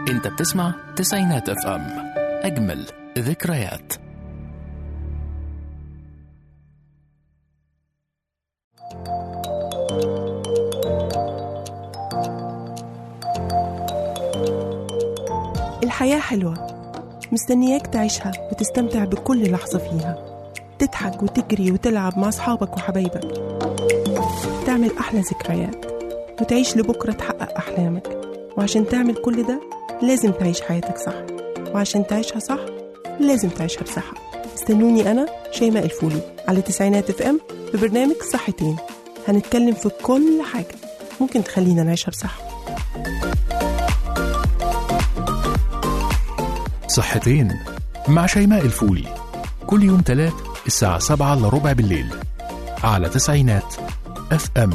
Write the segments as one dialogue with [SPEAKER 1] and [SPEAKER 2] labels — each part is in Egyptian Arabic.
[SPEAKER 1] انت بتسمع تسعينات اف ام اجمل ذكريات
[SPEAKER 2] الحياة حلوة مستنياك تعيشها وتستمتع بكل لحظة فيها تضحك وتجري وتلعب مع أصحابك وحبايبك تعمل أحلى ذكريات وتعيش لبكرة تحقق أحلامك وعشان تعمل كل ده لازم تعيش حياتك صح وعشان تعيشها صح لازم تعيشها بصحة استنوني أنا شيماء الفولي على تسعينات اف ام في برنامج صحتين هنتكلم في كل حاجة ممكن تخلينا نعيشها بصحة
[SPEAKER 1] صحتين مع شيماء الفولي كل يوم تلات الساعة سبعة إلا ربع بالليل على تسعينات اف ام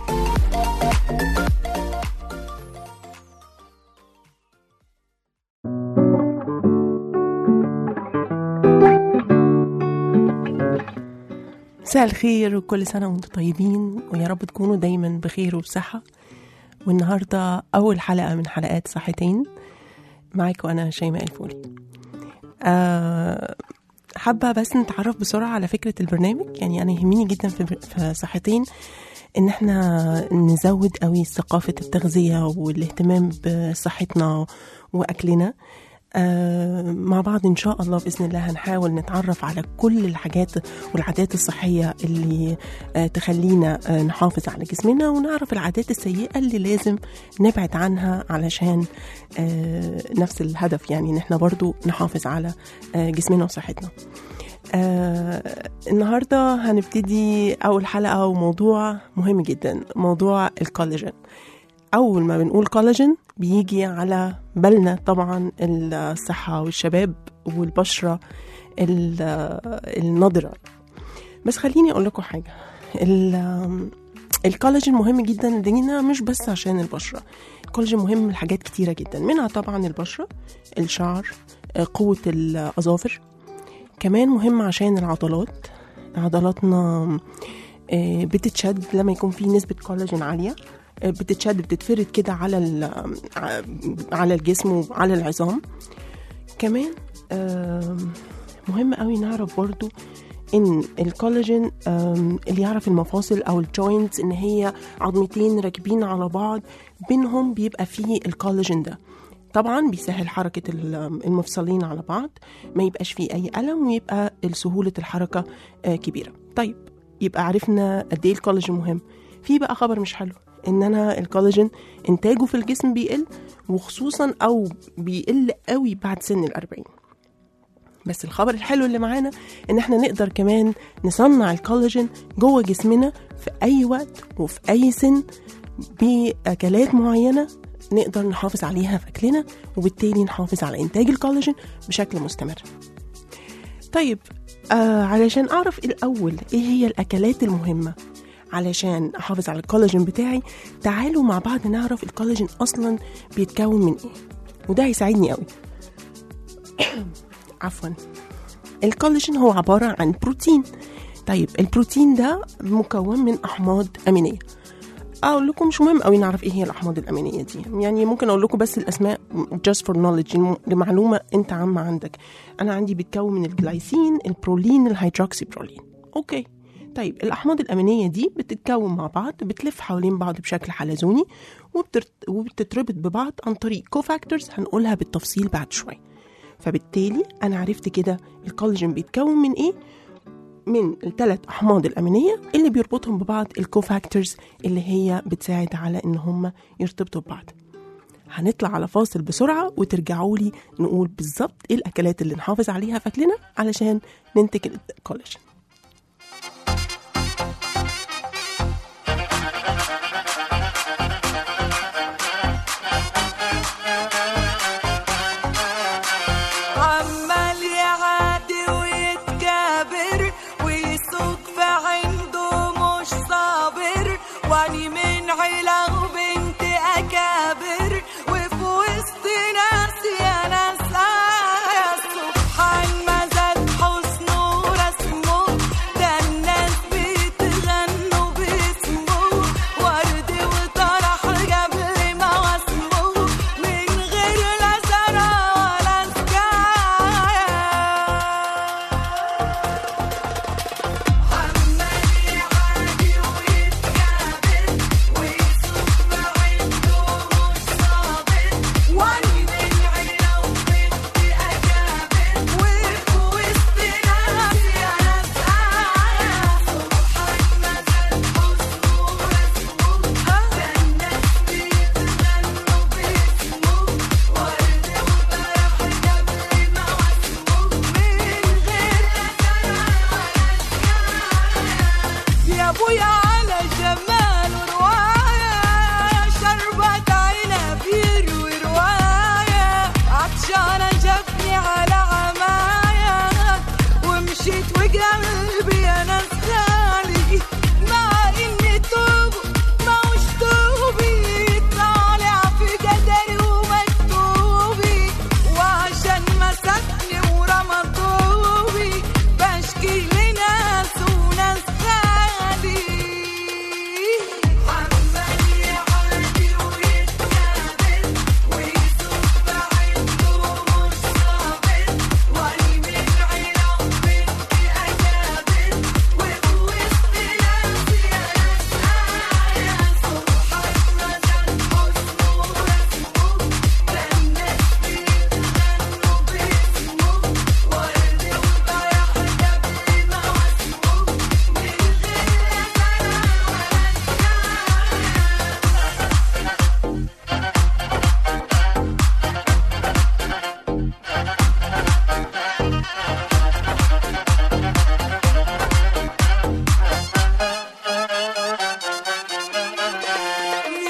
[SPEAKER 2] مساء الخير وكل سنة وانتم طيبين ويا رب تكونوا دايما بخير وبصحة والنهاردة أول حلقة من حلقات صحتين معاكم أنا شيماء الفولي أه حابة بس نتعرف بسرعة على فكرة البرنامج يعني أنا يهمني جدا في, في صحتين إن احنا نزود قوي ثقافة التغذية والاهتمام بصحتنا وأكلنا آه مع بعض إن شاء الله بإذن الله هنحاول نتعرف على كل الحاجات والعادات الصحية اللي آه تخلينا آه نحافظ على جسمنا ونعرف العادات السيئة اللي لازم نبعد عنها علشان آه نفس الهدف يعني إن احنا برضو نحافظ على آه جسمنا وصحتنا آه النهاردة هنبتدي أول حلقة وموضوع مهم جدا موضوع الكولاجين أول ما بنقول كولاجين بيجي على بالنا طبعا الصحة والشباب والبشرة النضرة بس خليني أقول لكم حاجة الكولاجين مهم جدا لينا مش بس عشان البشرة الكولاجين مهم لحاجات كتيرة جدا منها طبعا البشرة الشعر قوة الأظافر كمان مهم عشان العضلات عضلاتنا بتتشد لما يكون في نسبة كولاجين عالية بتتشد بتتفرد كده على على الجسم وعلى العظام كمان مهم قوي نعرف برضو ان الكولاجين اللي يعرف المفاصل او الجوينتس ان هي عظمتين راكبين على بعض بينهم بيبقى فيه الكولاجين ده طبعا بيسهل حركة المفصلين على بعض ما يبقاش فيه أي ألم ويبقى سهولة الحركة كبيرة طيب يبقى عرفنا قد ايه الكولاجين مهم في بقى خبر مش حلو ان انا الكولاجين انتاجه في الجسم بيقل وخصوصا او بيقل قوي بعد سن الأربعين بس الخبر الحلو اللي معانا ان احنا نقدر كمان نصنع الكولاجين جوه جسمنا في اي وقت وفي اي سن باكلات معينه نقدر نحافظ عليها في اكلنا وبالتالي نحافظ على انتاج الكولاجين بشكل مستمر طيب آه علشان اعرف الاول ايه هي الاكلات المهمه علشان احافظ على الكولاجين بتاعي تعالوا مع بعض نعرف الكولاجين اصلا بيتكون من ايه وده هيساعدني قوي عفوا الكولاجين هو عبارة عن بروتين طيب البروتين ده مكون من أحماض أمينية أقول لكم مش مهم قوي نعرف إيه هي الأحماض الأمينية دي يعني ممكن أقول لكم بس الأسماء just for knowledge لمعلومة أنت عامة عندك أنا عندي بيتكون من الجلايسين البرولين الهيدروكسي برولين أوكي طيب الأحماض الأمينية دي بتتكون مع بعض بتلف حوالين بعض بشكل حلزوني وبتتربط ببعض عن طريق كوفاكتورز هنقولها بالتفصيل بعد شوية فبالتالي أنا عرفت كده الكولاجين بيتكون من إيه من الثلاث أحماض الأمينية اللي بيربطهم ببعض الكوفاكتورز اللي هي بتساعد على إن هم يرتبطوا ببعض هنطلع على فاصل بسرعة وترجعوا لي نقول بالظبط إيه الأكلات اللي نحافظ عليها في أكلنا علشان ننتج الكولاجين
[SPEAKER 3] عمال يعادي ويتكابر ويسوق في عنده مش صابر واني من عيلة وبنت أكابر وفي وسط ناس يا ناس يا سبحان ما زاد حسنه ورسمه ده الناس بتغنوا باسمه ورد وطرح قبل ما واسمه من غير لا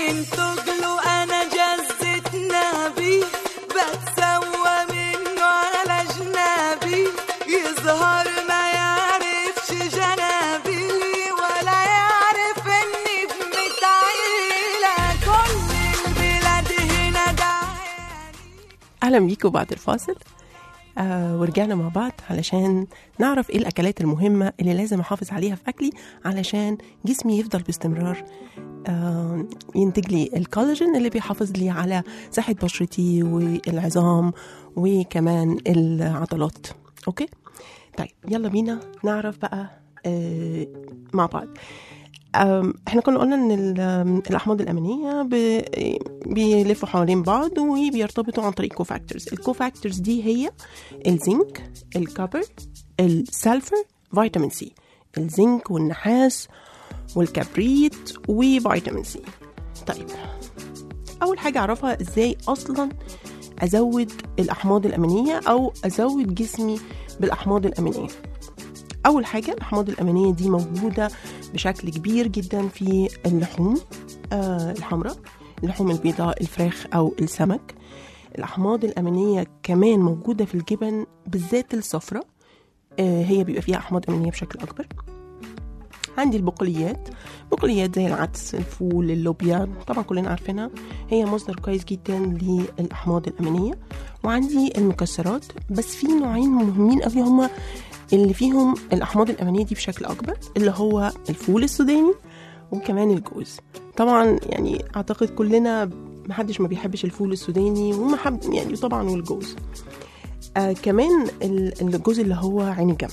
[SPEAKER 3] من تجله انا جزت نبي بتسوى منه على جنابي يظهر ما يعرفش جنابي ولا يعرف اني بنت عيلة كل البلاد هنا دعياني
[SPEAKER 2] اهلا بيكم بعد الفاصل آه ورجعنا مع بعض علشان نعرف ايه الاكلات المهمه اللي لازم احافظ عليها في اكلي علشان جسمي يفضل باستمرار آه ينتج لي الكولاجين اللي بيحافظ لي على صحه بشرتي والعظام وكمان العضلات اوكي طيب يلا بينا نعرف بقى آه مع بعض أم، احنا كنا قلنا ان ال- أم، الاحماض الامينيه ب- بيلفوا حوالين بعض وبيرتبطوا عن طريق كوفاكتورز الكوفاكتورز دي هي الزنك الكوبر السلفر فيتامين سي الزنك والنحاس والكبريت وفيتامين سي طيب اول حاجه اعرفها ازاي اصلا ازود الاحماض الامينيه او ازود جسمي بالاحماض الامينيه اول حاجه الاحماض الامينيه دي موجوده بشكل كبير جدا في اللحوم آه الحمراء اللحوم البيضاء الفراخ او السمك الاحماض الامينيه كمان موجوده في الجبن بالذات الصفراء آه هي بيبقى فيها احماض امينيه بشكل اكبر عندي البقوليات بقوليات زي العدس الفول اللوبيا طبعا كلنا عارفينها هي مصدر كويس جدا للاحماض الامينيه وعندي المكسرات بس في نوعين مهمين قوي هما اللي فيهم الاحماض الامينيه دي بشكل اكبر اللي هو الفول السوداني وكمان الجوز طبعا يعني اعتقد كلنا محدش ما بيحبش الفول السوداني وما حب يعني طبعا والجوز آه كمان ال- الجوز اللي هو عين الجمل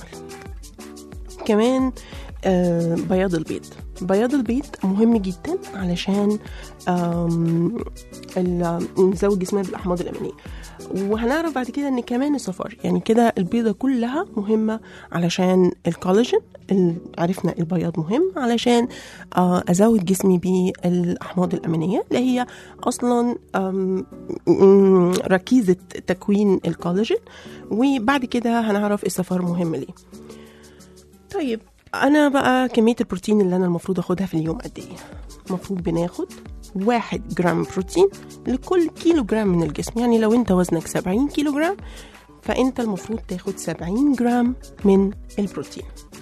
[SPEAKER 2] كمان آه بياض البيض بياض البيض مهم جدا علشان آم، ال- نزود جسمنا بالاحماض الامينيه وهنعرف بعد كده ان كمان الصفار يعني كده البيضه كلها مهمه علشان الكولاجين ال- عرفنا البياض مهم علشان آه، ازود جسمي بالاحماض الامينيه اللي هي اصلا آم، م- ركيزه تكوين الكولاجين وبعد كده هنعرف الصفار مهم ليه طيب انا بقى كميه البروتين اللي انا المفروض اخدها في اليوم قد ايه المفروض بناخد واحد جرام بروتين لكل كيلو جرام من الجسم يعني لو انت وزنك 70 كيلو جرام فانت المفروض تاخد 70 جرام من البروتين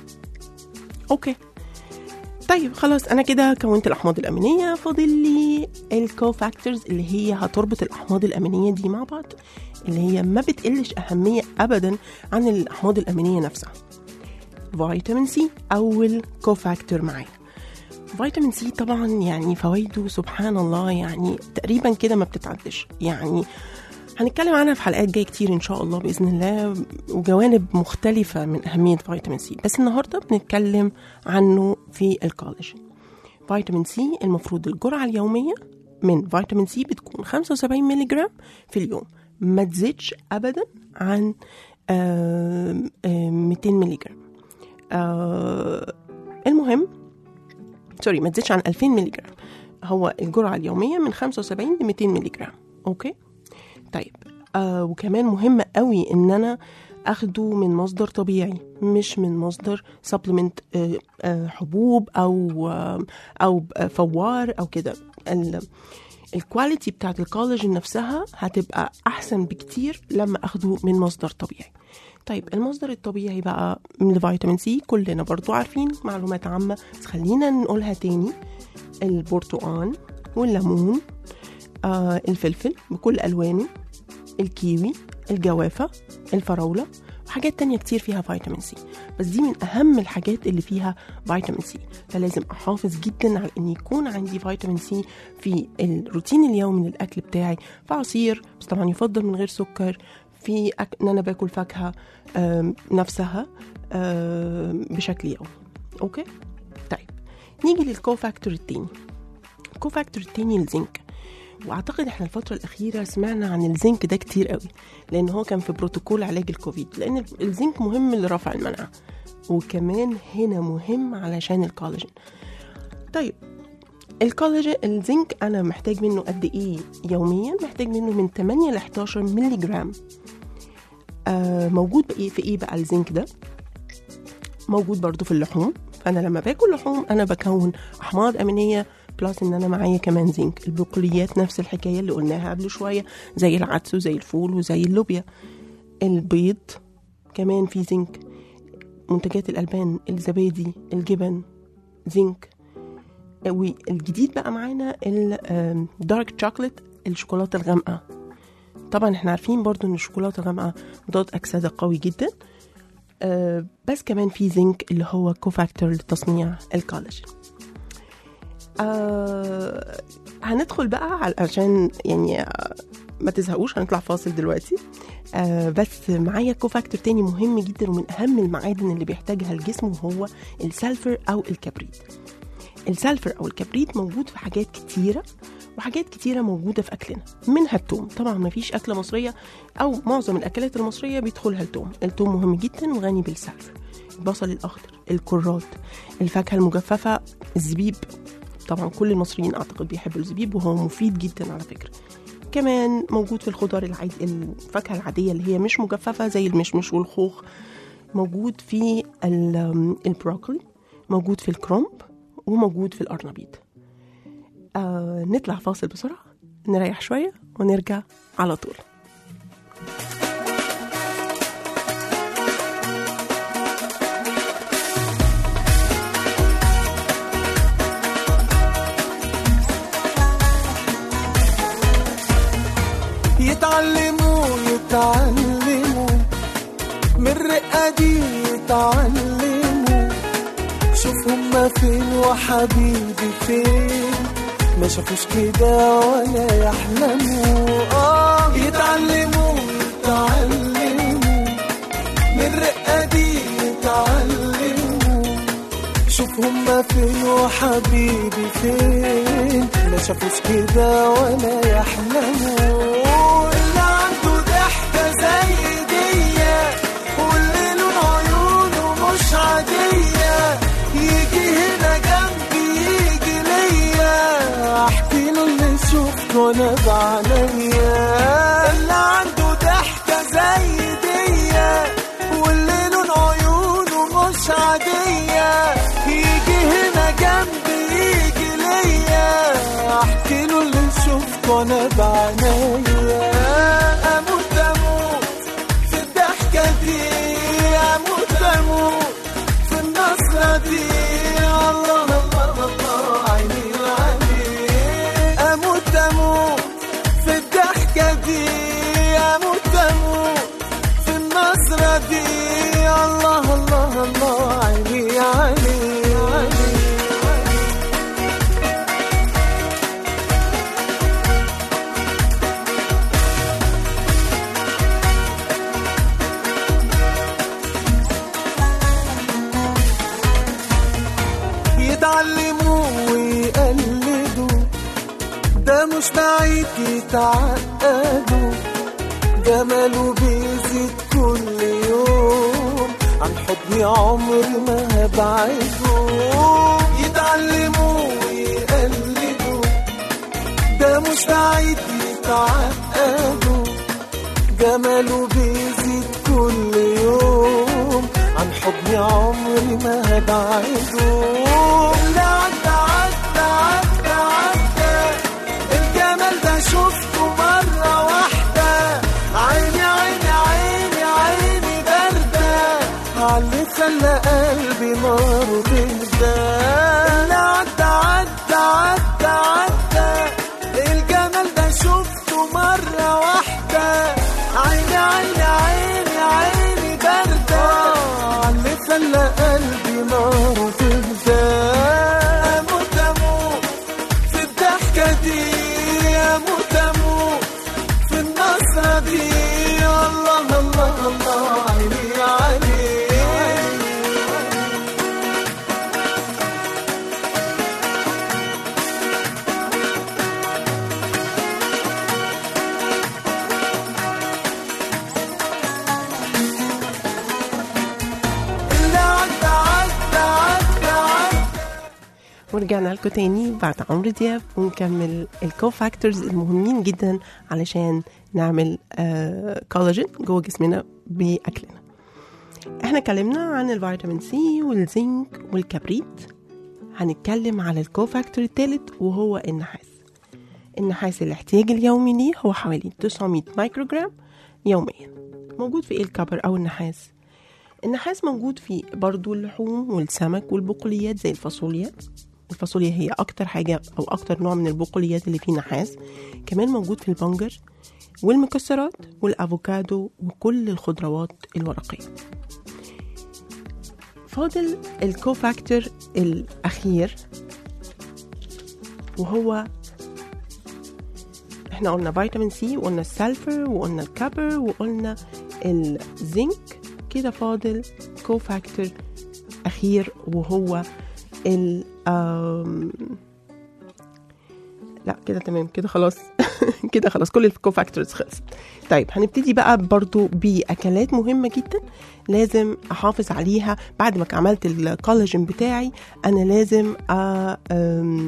[SPEAKER 2] اوكي طيب خلاص انا كده كونت الاحماض الامينيه فاضل لي الكوفاكتورز اللي هي هتربط الاحماض الامينيه دي مع بعض اللي هي ما بتقلش اهميه ابدا عن الاحماض الامينيه نفسها فيتامين سي اول كوفاكتور معايا فيتامين سي طبعا يعني فوائده سبحان الله يعني تقريبا كده ما بتتعدش يعني هنتكلم عنها في حلقات جايه كتير ان شاء الله باذن الله وجوانب مختلفه من اهميه فيتامين سي بس النهارده بنتكلم عنه في الكولاجين فيتامين سي المفروض الجرعه اليوميه من فيتامين سي بتكون 75 مللي جرام في اليوم ما تزيدش ابدا عن آم، آم، 200 مللي جرام آه، المهم سوري ما تزيدش عن 2000 مللي جرام هو الجرعه اليوميه من 75 ل 200 مللي جرام اوكي طيب آه وكمان مهم قوي ان انا اخده من مصدر طبيعي مش من مصدر سبلمنت آه آه حبوب او آه او آه، فوار او كده ال- الكواليتي بتاعت الكولاجين نفسها هتبقى احسن بكتير لما اخده من مصدر طبيعي طيب المصدر الطبيعي بقى من الفيتامين سي كلنا برضو عارفين معلومات عامة بس خلينا نقولها تاني البرتقال والليمون آه الفلفل بكل ألوانه الكيوي الجوافة الفراولة وحاجات تانية كتير فيها فيتامين سي بس دي من أهم الحاجات اللي فيها فيتامين سي فلازم أحافظ جدا على إن يكون عندي فيتامين سي في الروتين اليومي للأكل بتاعي في عصير بس طبعا يفضل من غير سكر في أك... إن أنا باكل فاكهة آم، نفسها آم، بشكل يومي أوكي طيب نيجي للكوفاكتور التاني الكوفاكتور التاني الزنك واعتقد احنا الفتره الاخيره سمعنا عن الزنك ده كتير قوي لان هو كان في بروتوكول علاج الكوفيد لان الزنك مهم لرفع المناعه وكمان هنا مهم علشان الكولاجين طيب الكولاجين الزنك انا محتاج منه قد ايه يوميا محتاج منه من 8 ل 11 مللي جرام آه موجود بقى في ايه بقى الزنك ده موجود برضو في اللحوم فانا لما باكل لحوم انا بكون احماض امينيه بلس ان انا معايا كمان زنك البقوليات نفس الحكايه اللي قلناها قبل شويه زي العدس وزي الفول وزي اللوبيا البيض كمان في زنك منتجات الالبان الزبادي الجبن زنك والجديد بقى معانا الدارك شوكليت الشوكولاته الغامقه طبعا احنا عارفين برضو ان الشوكولاته الغامقه مضاد اكسده قوي جدا آه، بس كمان في زنك اللي هو كوفاكتور لتصنيع الكولاجين آه هندخل بقى على- عشان يعني آه، ما تزهقوش هنطلع فاصل دلوقتي آه بس معايا كوفاكتور تاني مهم جدا ومن اهم المعادن اللي بيحتاجها الجسم وهو السلفر او الكبريت السلفر او الكبريت موجود في حاجات كتيره وحاجات كتيره موجوده في اكلنا منها التوم طبعا ما فيش اكله مصريه او معظم الاكلات المصريه بيدخلها التوم التوم مهم جدا وغني بالسلفر البصل الاخضر الكرات الفاكهه المجففه الزبيب طبعا كل المصريين اعتقد بيحبوا الزبيب وهو مفيد جدا على فكره كمان موجود في الخضار العادي الفاكهه العاديه اللي هي مش مجففه زي المشمش والخوخ موجود في ال- البروكلي موجود في الكرومب وموجود في القرنبيط آه نطلع فاصل بسرعه نريح شويه ونرجع على طول
[SPEAKER 4] يتعلموا يتعلموا من الرقة دي يتعلموا شوف هما فين وحبيبي فين ما شافوش كده ولا يحلموا اه يتعلموا يتعلموا من الرقة دي يتعلموا شوف هما فين وحبيبي فين ما شافوش كده ولا يحلموا اللي عنده ضحكة زي دي واللي لون عيونه مش عادية يجي هنا جنبي يجي ليا احكي له اللي شفته انا بعينيا اللي عنده ضحكة زي دي واللي لون عيونه مش عادية يجي هنا جنبي يجي ليا احكي له اللي شفته انا بعينيا اموت اموت في الضحكة دي اموت اموت في النصرة دي الله الله الله عيني وعيني اموت اموت في الضحكة دي اموت اموت في النصرة دي الله الله الله عيني عيني عيني يتعلموا ويقلدوا ده مش بعيد يتعقدوا جماله بيزيد كل يوم عن حضني عمري ما هبعده يتعلموا ويقلدوا ده مش بعيد يتعقدوا جماله بيزيد كل يوم عن حضني عمري ما هبعده اللي عدى عدى عدى عدى الجمال ده شفته مرة واحدة عيني عيني عيني عيني باردة عاللي خلى قلبي نار تهدى اللي عدى عدى عدى عدى الجمال ده شفته مرة واحدة عيني عيني عيني عيني باردة عاللي خلى قلبي نار تهدى أموت أموت في الضحكة دي أموت أموت في النصرة دي الله الله الله عيني عيني اللي عدى عدى عدى عدى
[SPEAKER 2] ورجعنا لكم تاني بعد عمرو دياب ونكمل الكو فاكتورز المهمين جدا علشان نعمل آه كولاجين جوه جسمنا باكلنا احنا اتكلمنا عن الفيتامين سي والزنك والكبريت هنتكلم على الكوفاكتور الثالث وهو النحاس النحاس الاحتياج اليومي ليه هو حوالي 900 مايكروجرام يوميا موجود في ايه الكبر او النحاس النحاس موجود في برضو اللحوم والسمك والبقوليات زي الفاصوليا الفاصوليا هي اكتر حاجة او اكتر نوع من البقوليات اللي فيه نحاس كمان موجود في البنجر والمكسرات والافوكادو وكل الخضروات الورقية فاضل الكوفاكتور الاخير وهو احنا قلنا فيتامين سي وقلنا السلفر وقلنا الكبر وقلنا الزنك كده فاضل كوفاكتور اخير وهو ال آم، لا كده تمام كده خلاص كده خلاص كل الكوفاكتورز خلصت طيب هنبتدي بقى برضو باكلات مهمه جدا لازم احافظ عليها بعد ما عملت الكولاجين بتاعي انا لازم أ... أم،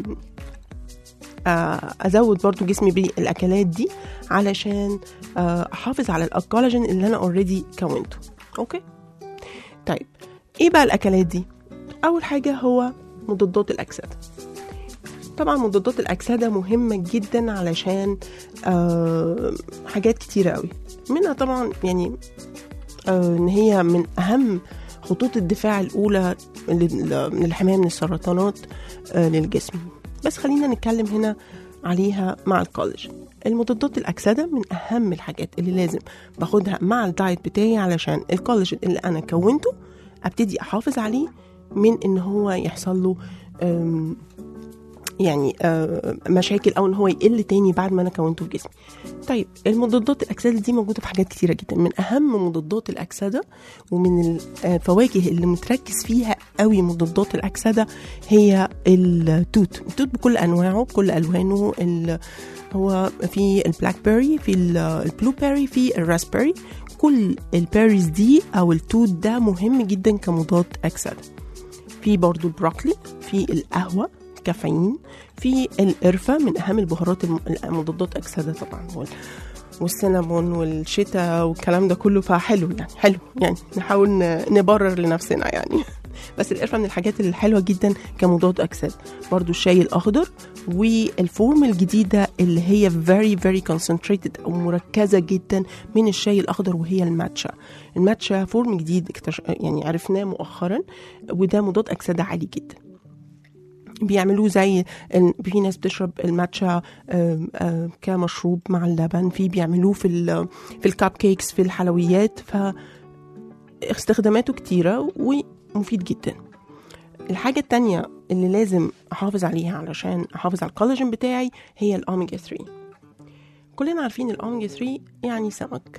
[SPEAKER 2] آه، ازود برضو جسمي بالاكلات دي علشان آه، احافظ على الكولاجين اللي انا اوريدي كونته اوكي طيب ايه بقى الاكلات دي اول حاجه هو مضادات الاكسده طبعا مضادات الاكسده مهمه جدا علشان آه، حاجات كتيره قوي منها طبعا يعني آه، ان هي من اهم خطوط الدفاع الاولى لل- للحمايه من السرطانات آه، للجسم بس خلينا نتكلم هنا عليها مع الكوليج المضادات الأكسدة من أهم الحاجات اللي لازم باخدها مع الدايت بتاعي علشان الكولاجين اللي أنا كونته أبتدي أحافظ عليه من إن هو يحصل له أم، يعني آه، مشاكل او ان هو يقل تاني بعد ما انا كونته في جسمي طيب المضادات الاكسده دي موجوده في حاجات كتيره جدا من اهم مضادات الاكسده ومن الفواكه اللي متركز فيها قوي مضادات الاكسده هي التوت التوت بكل انواعه بكل الوانه ال- هو في البلاك بيري في ال- البلو بيري في الراسبيري كل البيريز دي او التوت ده مهم جدا كمضاد اكسده في برضو البروكلي في القهوة كافيين في القرفة من أهم البهارات الم- المضادات أكسدة طبعا وال- والسينامون والشتاء والكلام ده كله فحلو يعني حلو يعني نحاول ن- نبرر لنفسنا يعني بس القرفة من الحاجات الحلوة جدا كمضاد أكسدة برضو الشاي الأخضر والفورم الجديدة اللي هي very very concentrated أو مركزة جدا من الشاي الأخضر وهي الماتشا الماتشا فورم جديد اكتش... يعني عرفناه مؤخرا وده مضاد أكسدة عالي جدا بيعملوه زي ال- في ناس بتشرب الماتشا آم، آم، كمشروب مع اللبن في بيعملوه في ال في الكاب كيكس في الحلويات فاستخداماته كتيرة ومفيد جدا الحاجة التانية اللي لازم أحافظ عليها علشان أحافظ على الكولاجين بتاعي هي الأوميجا 3 كلنا عارفين الأوميجا 3 يعني سمك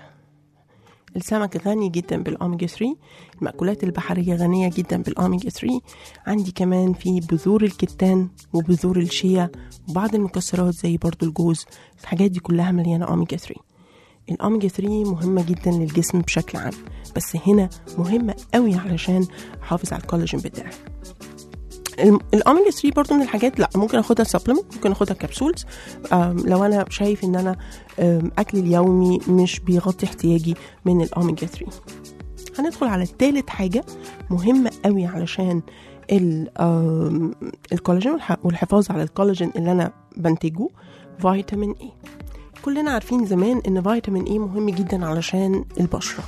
[SPEAKER 2] السمك غني جدا بالأوميجا 3 المأكولات البحرية غنية جدا بالأوميجا 3 عندي كمان في بذور الكتان وبذور الشيا وبعض المكسرات زي برضو الجوز الحاجات دي كلها مليانة أوميجا 3 الأوميجا 3 مهمة جدا للجسم بشكل عام بس هنا مهمة قوي علشان أحافظ على الكولاجين بتاعي الم- الاوميجا 3 برضو من الحاجات لا ممكن اخدها سبلمنت ممكن اخدها كبسولز أم، لو انا شايف ان انا أم، اكلي اليومي مش بيغطي احتياجي من الاوميجا 3 هندخل على التالت حاجه مهمه قوي علشان ال- أم، الكولاجين والح- والحفاظ على الكولاجين اللي انا بنتجه فيتامين اي كلنا عارفين زمان ان فيتامين اي مهم جدا علشان البشره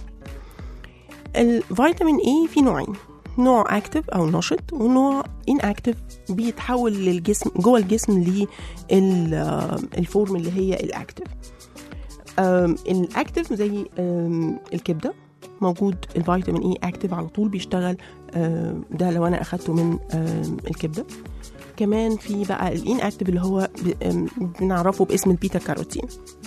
[SPEAKER 2] الفيتامين اي في نوعين نوع اكتف او نشط ونوع ان اكتف بيتحول للجسم جوه الجسم للفورم اللي هي الاكتف أم، الاكتف زي أم، الكبده موجود الفيتامين اي اكتف على طول بيشتغل أم، ده لو انا اخدته من أم، الكبده كمان في بقى الان اكتف اللي هو ب- أم، بنعرفه باسم البيتا كاروتين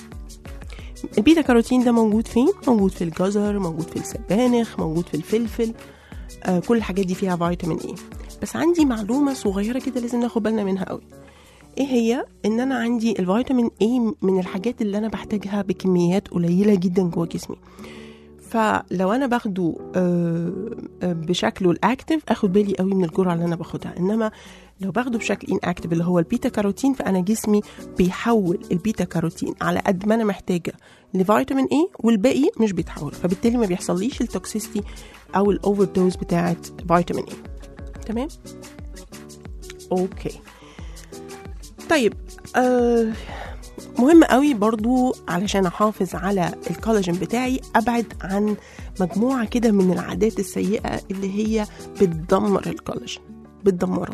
[SPEAKER 2] البيتا كاروتين ده موجود فين موجود في الجزر موجود في السبانخ موجود في الفلفل آه كل الحاجات دي فيها فيتامين اي بس عندي معلومه صغيره كده لازم ناخد بالنا منها قوي ايه هي ان انا عندي الفيتامين اي من الحاجات اللي انا بحتاجها بكميات قليله جدا جوه جسمي فلو انا باخده آه، آه، بشكله الاكتف اخد بالي قوي من الجرعه اللي انا باخدها انما لو باخده بشكل ان اكتف اللي هو البيتا كاروتين فانا جسمي بيحول البيتا كاروتين على قد ما انا محتاجه لفيتامين اي والباقي مش بيتحول فبالتالي ما بيحصليش التوكسيستي او الاوفر دوز بتاعه فيتامين اي تمام اوكي طيب آه مهم قوي برضو علشان احافظ على الكولاجين بتاعي ابعد عن مجموعه كده من العادات السيئه اللي هي بتدمر الكولاجين بتدمره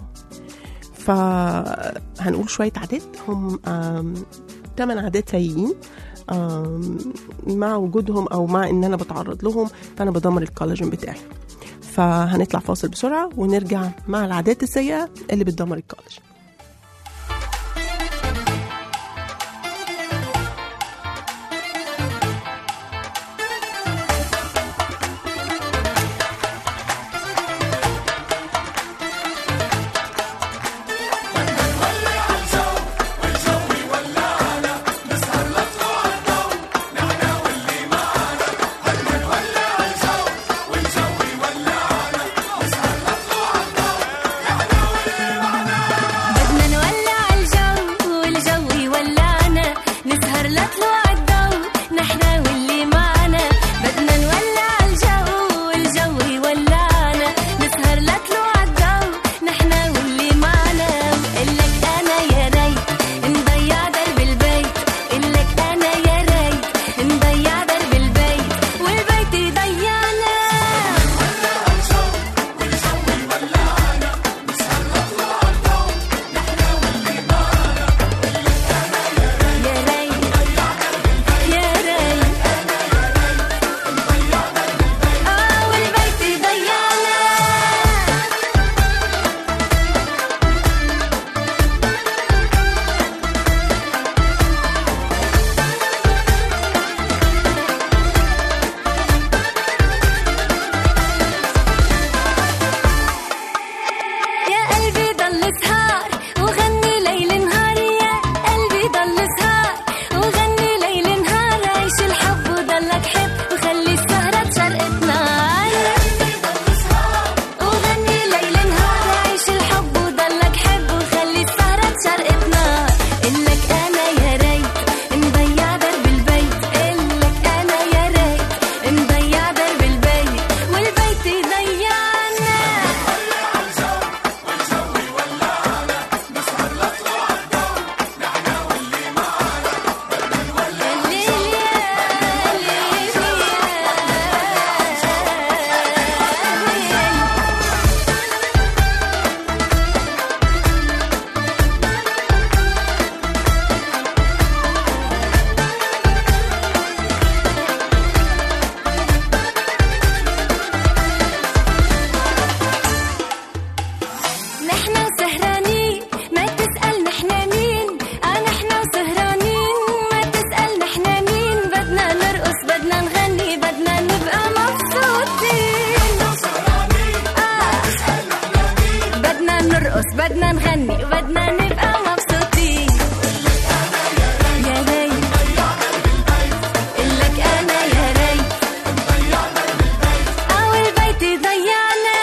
[SPEAKER 2] فهنقول شويه عادات هم آم، تمن عادات سيئين آم، مع وجودهم او مع ان انا بتعرض لهم فانا بدمر الكولاجين بتاعي فهنطلع فاصل بسرعه ونرجع مع العادات السيئه اللي بتدمر الكولاجين
[SPEAKER 5] بدنا نولع الجو والجو يولعنا نسهر لطلوع الضو نحنا واللي معنا بدنا نولع الجو والجو يولعنا نسهر لطلوع الضو نحنا واللي معنا قلك انا يا ريت نضيع درب البيت قلك انا يا ريت نضيع درب البيت والبيت يضيعنا يا ريت يا ريت اه والبيت يضيعنا يا قلبي ضل سهار وغني ليل نهار يا قلبي ضل سهار وغني ليل نهار عيش الحب وضلك حب وخلي السهرة تشرقت نار وغني ليل نهار عيش الحب وضلك حب وخلي السهرة تشرقت نار قلك انا يا ريت نضيع درب البيت قلك انا يا ريت نضيع درب البيت والبيت يضيعنا نحنا وسهرانين ما تسأل نحنا مين اه نحنا وسهرانين ما تسأل نحنا مين بدنا نرقص بدنا نغني بدنا نبقى مبسوطين آه. بدنا نرقص بدنا نغني بدنا نبقى مبسوطين يا ريت قلك انا يا ريت اه والبيت يضيعنا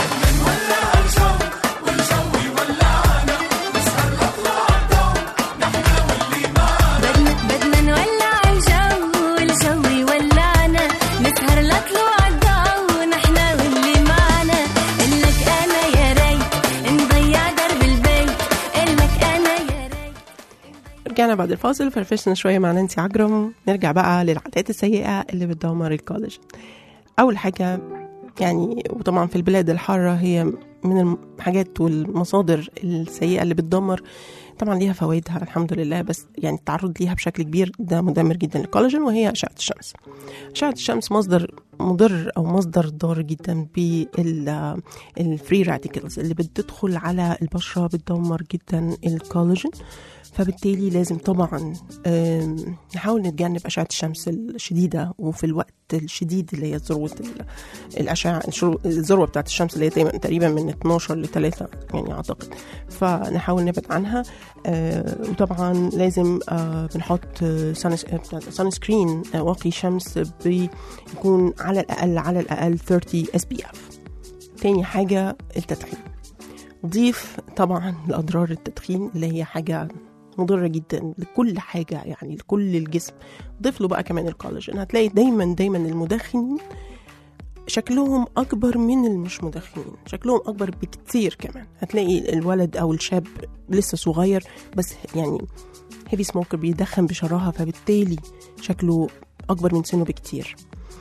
[SPEAKER 5] بدنا بدنا نولع الجو والجو يولعنا نسهر لطلوع الضو نحنا واللي معنا قلك انا يا ريت نضيع درب البيت قلك انا يا ريت
[SPEAKER 2] رجعنا بعد الفاصل فرفشنا شوية مع نانسي عجرم نرجع بقى للعادات السيئة اللي بتدمر الكولاجين أول حاجة يعني وطبعا في البلاد الحارة هي من الحاجات والمصادر السيئة اللي بتدمر طبعا ليها فوائدها الحمد لله بس يعني التعرض ليها بشكل كبير ده مدمر جدا للكولاجين وهي أشعة الشمس أشعة الشمس مصدر مضر أو مصدر ضار جدا بالفري راديكالز اللي بتدخل على البشرة بتدمر جدا الكولاجين فبالتالي لازم طبعا آم، نحاول نتجنب أشعة الشمس الشديدة وفي الوقت الشديد اللي هي ذروة ال- الأشعة الشرو- الذروة بتاعت الشمس اللي هي دايما تقريبا من 12 ل 3 يعني أعتقد فنحاول نبعد عنها آه، وطبعا لازم آه، بنحط سان سكرين واقي شمس بيكون على الأقل على الأقل 30 اس بي اف تاني حاجة التدخين ضيف طبعا لأضرار التدخين اللي هي حاجة مضرة جدا لكل حاجة يعني لكل الجسم ضيف له بقى كمان الكولاجين هتلاقي دايما دايما المدخنين شكلهم اكبر من المش مدخنين شكلهم اكبر بكتير كمان هتلاقي الولد او الشاب لسه صغير بس يعني هيفي سموكر بيدخن بشراهه فبالتالي شكله اكبر من سنه بكتير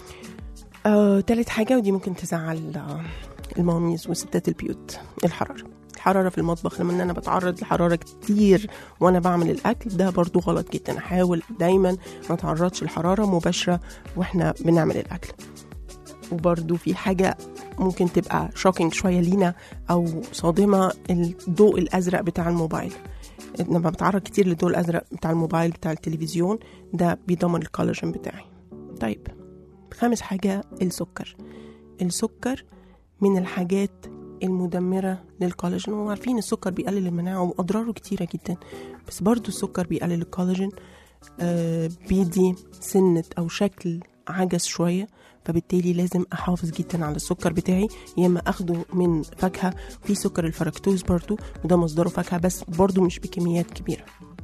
[SPEAKER 2] آه، تالت حاجة ودي ممكن تزعل آه، الماميز وستات البيوت الحرارة الحرارة في المطبخ لما أنا بتعرض لحرارة كتير وأنا بعمل الأكل ده برضو غلط جدا أحاول دايما ما أتعرضش لحرارة مباشرة وإحنا بنعمل الأكل وبرضو في حاجة ممكن تبقى شوكينج شوية لينا أو صادمة الضوء الأزرق بتاع الموبايل لما بتعرض كتير للضوء الأزرق بتاع الموبايل بتاع التلفزيون ده بيدمر الكولاجين بتاعي طيب خامس حاجة السكر السكر من الحاجات المدمرة للكولاجين وعارفين السكر بيقلل المناعة وأضراره كتيرة جدا بس برضو السكر بيقلل الكولاجين آه بيدي سنة أو شكل عجز شوية فبالتالي لازم أحافظ جدا على السكر بتاعي يا إما أخده من فاكهة في سكر الفركتوز برضو وده مصدره فاكهة بس برضو مش بكميات كبيرة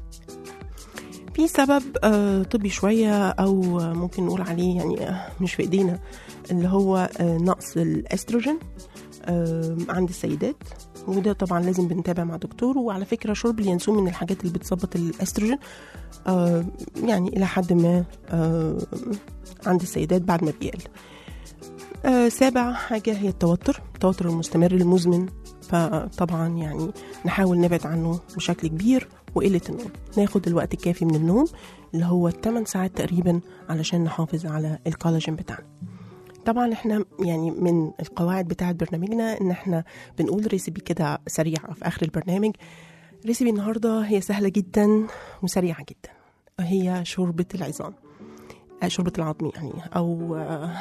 [SPEAKER 2] في سبب آه، طبي شوية أو آه، ممكن نقول عليه يعني آه، مش في إيدينا اللي هو آه، نقص الأستروجين آه، عند السيدات وده طبعا لازم بنتابع مع دكتور وعلى فكرة شرب اليانسون من الحاجات اللي بتظبط الأستروجين آه، يعني إلى حد ما آه، عند السيدات بعد ما بيقل آه، سابع حاجة هي التوتر التوتر المستمر المزمن فطبعا يعني نحاول نبعد عنه بشكل كبير وقلة النوم ناخد الوقت الكافي من النوم اللي هو 8 ساعات تقريبا علشان نحافظ على الكولاجين بتاعنا طبعا احنا يعني من القواعد بتاعه برنامجنا ان احنا بنقول ريسيبي كده سريعه في اخر البرنامج ريسيبي النهارده هي سهله جدا وسريعه جدا هي شوربه العظام آه، شوربه العظم يعني او آه،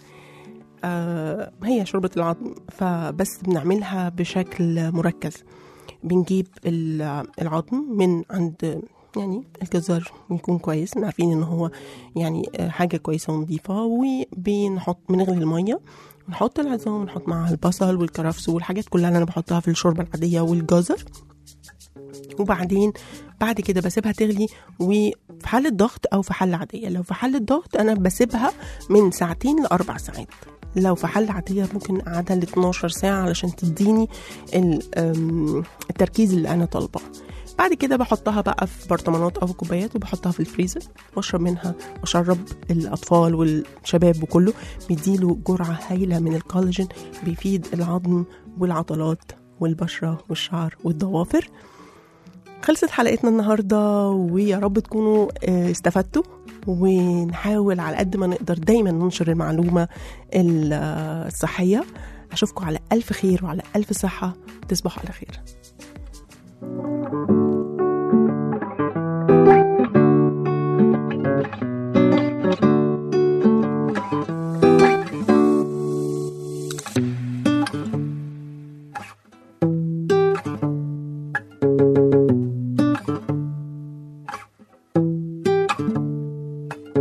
[SPEAKER 2] آه، هي شوربه العظم فبس بنعملها بشكل مركز بنجيب ال- العظم من عند يعني الجزار يكون كويس عارفين ان هو يعني آه، حاجه كويسه ونظيفه وبنحط بنغلي الميه نحط العظام ونحط معاها البصل والكرفس والحاجات كلها اللي انا بحطها في الشوربه العاديه والجزر وبعدين بعد كده بسيبها تغلي وفي حالة ضغط أو في حلة عادية لو في حالة ضغط أنا بسيبها من ساعتين لأربع ساعات لو في حلة عادية ممكن أقعدها ل 12 ساعة علشان تديني ال- أم، التركيز اللي أنا طالباه بعد كده بحطها بقى في برطمانات أو في كوبايات وبحطها في الفريزر واشرب منها واشرب الأطفال والشباب وكله بيديله جرعة هايلة من الكولاجين بيفيد العظم والعضلات والبشرة والشعر والضوافر خلصت حلقتنا النهاردة ويا رب تكونوا آه، استفدتوا ونحاول على قد ما نقدر دايما ننشر المعلومة ال- آه، الصحية أشوفكم على ألف خير وعلى ألف صحة تصبحوا على خير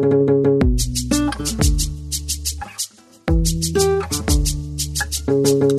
[SPEAKER 4] thank